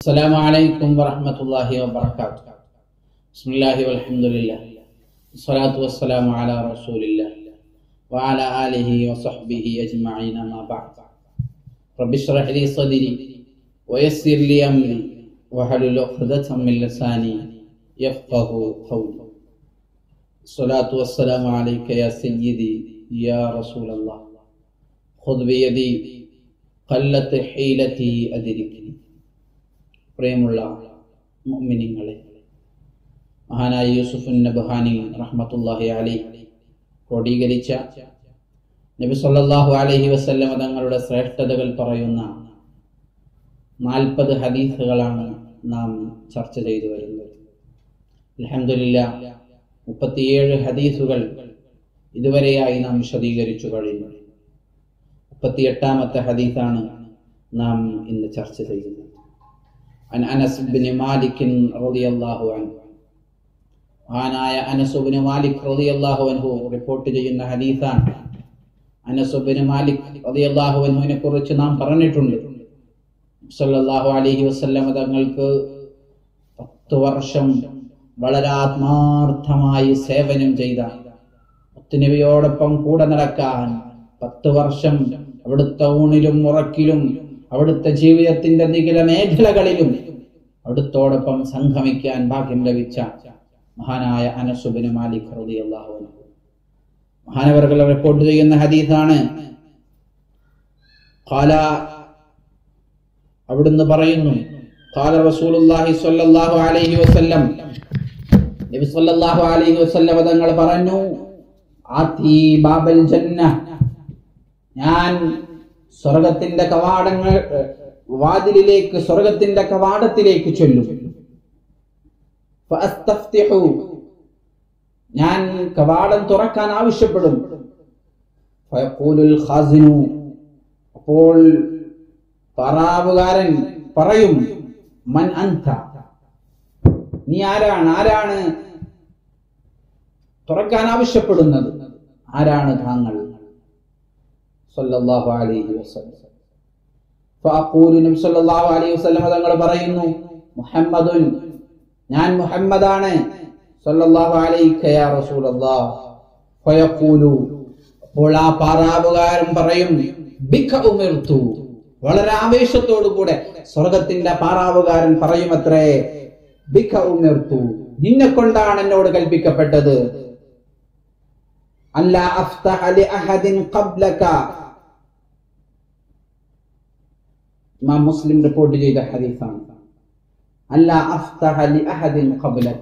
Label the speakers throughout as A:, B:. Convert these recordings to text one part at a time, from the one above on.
A: السلام عليكم ورحمة الله وبركاته بسم الله والحمد لله الصلاة والسلام على رسول الله وعلى آله وصحبه أجمعين ما بعد رب اشرح لي صدري ويسر لي أمري واحلل عقدة من لساني يفقه قولي الصلاة والسلام عليك يا سيدي يا رسول الله خذ بيدي قلت حيلتي أدركني പ്രിയമുള്ള മുഅ്മിനീങ്ങളെ മഹാനായ യൂസുഫുൻ നബ്ഹാനി റഹ്മത്തുള്ളാഹി അലൈഹി ക്രോഡീകരിച്ച നബി സല്ലല്ലാഹു അലൈഹി വസല്ലമ തങ്ങളുടെ ശ്രേഷ്ഠതകൾ പറയുന്ന നാൽപ്പത് ഹദീസുകളാണ് നാം ചർച്ച ചെയ്തു വരുന്നത് അൽഹംദുലില്ലാ മുപ്പത്തിയേഴ് ഹദീസുകൾ ഇതുവരെയായി നാം വിശദീകരിച്ചു കഴിഞ്ഞു മുപ്പത്തിയെട്ടാമത്തെ ഹദീസാണ് നാം ഇന്ന് ചർച്ച ചെയ്യുന്നത് عن أنس بن مالك رضي الله عنه മഹാനായ അനസ് ബിൻ മാലിക് റളിയല്ലാഹു അൻഹു റിപ്പോർട്ട് ചെയ്യുന്ന ഹദീസാണ് അനസ് ബിൻ മാലിക് റളിയല്ലാഹു അൻഹുവിനെ കുറിച്ച് നാം പറഞ്ഞിട്ടുണ്ട് സല്ലല്ലാഹു അലൈഹി വസല്ലം തങ്ങൾക്ക് പത്ത് വർഷം വളരെ ആത്മാർത്ഥമായി സേവനം ചെയ്ത മുത്തുനബിയോടൊപ്പം കൂടെ നടക്കാൻ പത്ത് വർഷം അവിടുത്തെ ഊണിലും ഉറക്കിലും അവിടുത്തെ ജീവിതത്തിന്റെ നികില മേഖലകളിലും അവിടുത്തോടൊപ്പം സംഗമിക്കാൻ ഭാഗ്യം ലഭിച്ച മഹാനായ അനസുബിന് മാലിക് റളിയല്ലാഹു അൻഹു മഹാനവർകൾ റിപ്പോർട്ട് ചെയ്യുന്ന ഹദീസാണ് ഖാല അവിടുന്ന് പറയുന്നു ഖാല റസൂലുള്ളാഹി സ്വല്ലല്ലാഹു അലൈഹി വസല്ലം നബി സ്വല്ലല്ലാഹു അലൈഹി വസല്ലം തങ്ങൾ പറഞ്ഞു ആതി ബാബൽ ജന്ന ഞാൻ സ്വർഗത്തിന്റെ കവാടങ്ങൾ വാതിലിലേക്ക് സ്വർഗത്തിന്റെ കവാടത്തിലേക്ക് ചൊല്ലും ഫഅസ്തഫ്തിഹു. ഞാൻ കവാടം തുറക്കാൻ ആവശ്യപ്പെടും ഫയഖൂലുൽ ഖാസിനു. അപ്പോൾ പറാവുകാരൻ പറയും മൻ അന്ത നീ ആരാണ് ആരാണ് തുറക്കാൻ ആവശ്യപ്പെടുന്നത് ആരാണ് താങ്കൾ സല്ലല്ലാഹു അലൈഹി വസല്ലം ഫഅഖൂലു നബി സല്ലല്ലാഹു അലൈഹി വസല്ലം തങ്ങൾ പറയുന്നു മുഹമ്മദുൻ ഞാൻ മുഹമ്മദാണ് സല്ലല്ലാഹു അലൈക യാ റസൂലല്ലാഹ് ഫയഖൂലു അപ്പോൾ ആ പാറാവുകാരൻ പറയും ബിക ഉമിർതു വളരെ ആവേശത്തോടു കൂടെ സ്വർഗത്തിന്റെ പാറാവുകാരൻ പറയുമത്രേ ബിക ഉമിർതു നിന്നെ കൊണ്ടാണ് എന്നോട് കൽപ്പിക്കപ്പെട്ടത് അല്ല അഫ്തഹ ലി അഹദിൻ ഖബ്ലക ഇമാം മുസ്ലിം റിപ്പോർട്ട് ചെയ്ത ഹദീസാണ് അല്ല അഫ്തഹ ലി അഹദിൻ ഖബ്ലക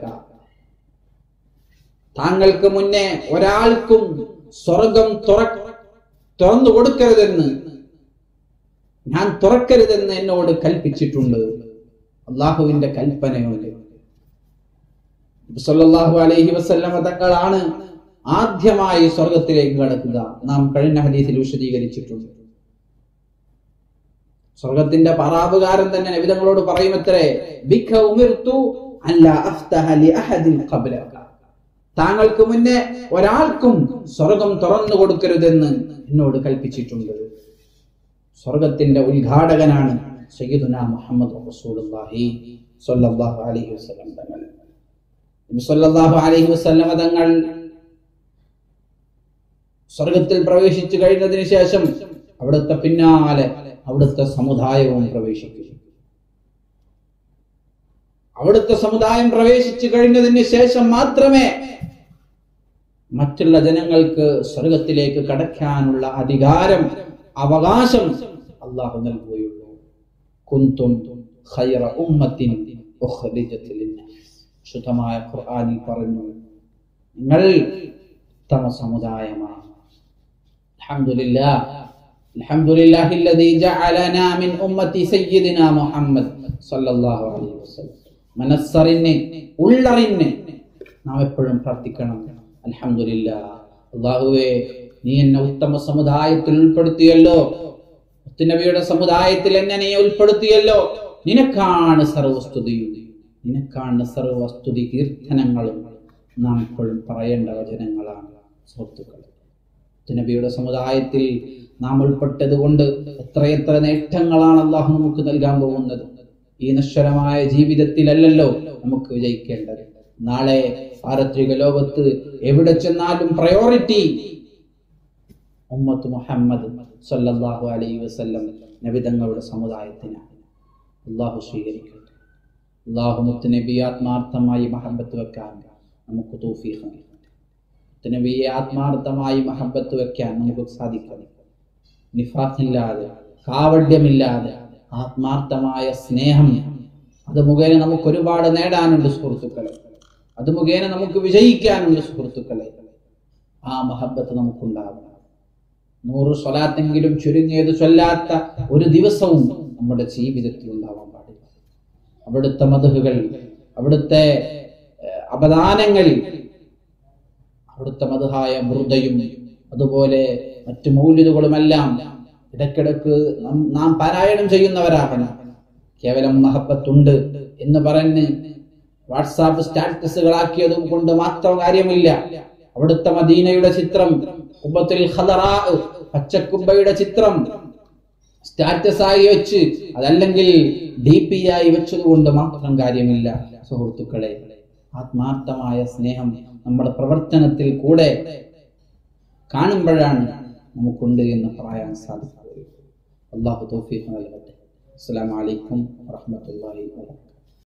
A: താങ്കൾക്ക് മുന്നേ ഒരാൾക്കും സ്വർഗം തുറ തുറന്നു കൊടുക്കരുതെന്ന് ഞാൻ തുറക്കരുതെന്ന് എന്നോട് കൽപ്പിച്ചിട്ടുണ്ട് അള്ളാഹുവിന്റെ കൽപ്പനയുണ്ട് സല്ലല്ലാഹു അലൈഹി വസല്ലമ തങ്ങളാണ് ആദ്യമായി സ്വർഗത്തിലേക്ക് കടക്കുക നാം കഴിഞ്ഞ ഹദീസിൽ വിശദീകരിച്ചിട്ടുണ്ട് സ്വർഗത്തിന്റെ പറാവുകാരൻ തന്നെ നബിതങ്ങളോട് പറയുമത്രേ ബിക ഉമിർതു അല്ല അഫ്തഹ ലി അഹദിൻ ഖബ്ലക താങ്കൾക്ക് മുന്നേ ഒരാൾക്കും സ്വർഗം തുറന്നു കൊടുക്കരുതെന്ന് എന്നോട് കൽപ്പിച്ചിട്ടുണ്ട് സ്വർഗത്തിന്റെ ഉദ്ഘാടകനാണ് സയ്യിദുന മുഹമ്മദ് റസൂലുള്ളാഹി സ്വല്ലല്ലാഹു അലൈഹി വസല്ലം തങ്ങൾ നബി സ്വല്ലല്ലാഹു അലൈഹി വസല്ലം തങ്ങൾ സ്വർഗത്തിൽ പ്രവേശിച്ചു കഴിഞ്ഞതിന് ശേഷം അവിടുത്തെ പിന്നാലെ അവിടുത്തെ സമുദായവും പ്രവേശിക്കും അവിടുത്തെ സമുദായം പ്രവേശിച്ചു കഴിഞ്ഞതിന് ശേഷം മാത്രമേ മറ്റുള്ള ജനങ്ങൾക്ക് സ്വർഗത്തിലേക്ക് കടക്കാനുള്ള അധികാരം അവകാശം അള്ളാഹു നൽകുകയുള്ളൂ കുന്തും ഖൈറ ഉമ്മത്തിൻ ഉഖ്രിജത് ലിന്നാസ്. ശുദ്ധമായ ഖുർആനിൽ പറഞ്ഞു നിങ്ങൾ ഉത്തമ സമുദായമാണ് الحمد لله الحمد لله الذي جعلنا من أمة سيدنا محمد صلى الله عليه وسلم മനസ്സറിന് ഉള്ളറിന് നാം എപ്പോഴും പ്രാർത്ഥിക്കണം അൽഹംദുലില്ല അള്ളാഹുവേ നീ എന്നെ ഉത്തമ സമുദായത്തിൽ ഉൾപ്പെടുത്തിയല്ലോ മുത്തുനബിയുടെ സമുദായത്തിൽ എന്നെ നീ ഉൾപ്പെടുത്തിയല്ലോ നിനക്കാണ് സർവസ്തുതിയും നിനക്കാണ് സർവസ്തുതി കീർത്തനങ്ങളും നാം എപ്പോഴും പറയേണ്ട വചനങ്ങളാണ് സുഹൃത്തുക്കൾ നബിയുടെ സമുദായത്തിൽ നാം ഉൾപ്പെട്ടത് കൊണ്ട് എത്രയെത്ര നേട്ടങ്ങളാണ് അള്ളാഹു നമുക്ക് നൽകാൻ പോകുന്നത് ഈ നശ്വരമായ ജീവിതത്തിലല്ലല്ലോ നമുക്ക് വിജയിക്കേണ്ടത് നാളെ പാരത്രിക ലോകത്ത് എവിടെ ചെന്നാലും പ്രയോറിറ്റി ഉമ്മത്ത് മുഹമ്മദ് സല്ലല്ലാഹു അലൈഹി വസല്ലം നബിതങ്ങളുടെ സമുദായത്തിനാണ് അള്ളാഹു സ്വീകരിക്കട്ടെ അള്ളാഹു മുത്ത് നബി ആത്മാർത്ഥമായി മഹബത്ത് വെക്കാൻ നമുക്ക് തൗഫീഖ് നൽകട്ടെ മുത്ത് നബിയെ ആത്മാർത്ഥമായി മഹബത്ത് വെക്കാൻ നമുക്ക് സാധിക്കണം നിഫാഖില്ലാതെ കാവഡ്യമില്ലാതെ ആത്മാർത്ഥമായ സ്നേഹം അത് മുഖേന നമുക്ക് ഒരുപാട് നേടാനുണ്ട് സുഹൃത്തുക്കളെ അത് മുഖേന നമുക്ക് വിജയിക്കാനുണ്ട് സുഹൃത്തുക്കളെ ആ മഹബത്ത് നമുക്കുണ്ടാവണം നൂറ് സ്വലാത്തെങ്കിലും ചുരുങ്ങിയത് ചൊല്ലാത്ത ഒരു ദിവസവും നമ്മുടെ ജീവിതത്തിൽ ഉണ്ടാവാൻ പാടില്ല അവിടുത്തെ മതഹുകൾ അവിടുത്തെ ഏഹ്, അപദാനങ്ങൾ അവിടുത്തെ മതഹായ മൃദയും അതുപോലെ മറ്റു മൗല്യതകളുമെല്ലാം ഇടക്കിടക്ക് നാം- നാം പാരായണം ചെയ്യുന്നവരാകണം കേവലം മഹബത്തുണ്ട് എന്ന് പറഞ്ഞ് വാട്സാപ്പ് സ്റ്റാറ്റസുകളാക്കിയതും കൊണ്ട് മാത്രം കാര്യമില്ല അവിടുത്തെ മദീനയുടെ ചിത്രം കുബത്തുൽ ഖദറാ പച്ചക്കുബയുടെ ചിത്രം സ്റ്റാറ്റസ് ആയി വെച്ച് അതല്ലെങ്കിൽ ഡി പി ആയി വെച്ചതുകൊണ്ട് മാത്രം കാര്യമില്ല സുഹൃത്തുക്കളെ ആത്മാർത്ഥമായ സ്നേഹം നമ്മുടെ പ്രവർത്തനത്തിൽ കൂടെ കാണുമ്പോഴാണ് നമുക്കുണ്ട് എന്ന് പറയാൻ സാധിക്കുക അള്ളാഹു തൗഫീഖ് നൽകട്ടെ അസ്സലാമു അലൈക്കും വറഹ്മത്തുള്ളാഹി വബറകാതുഹു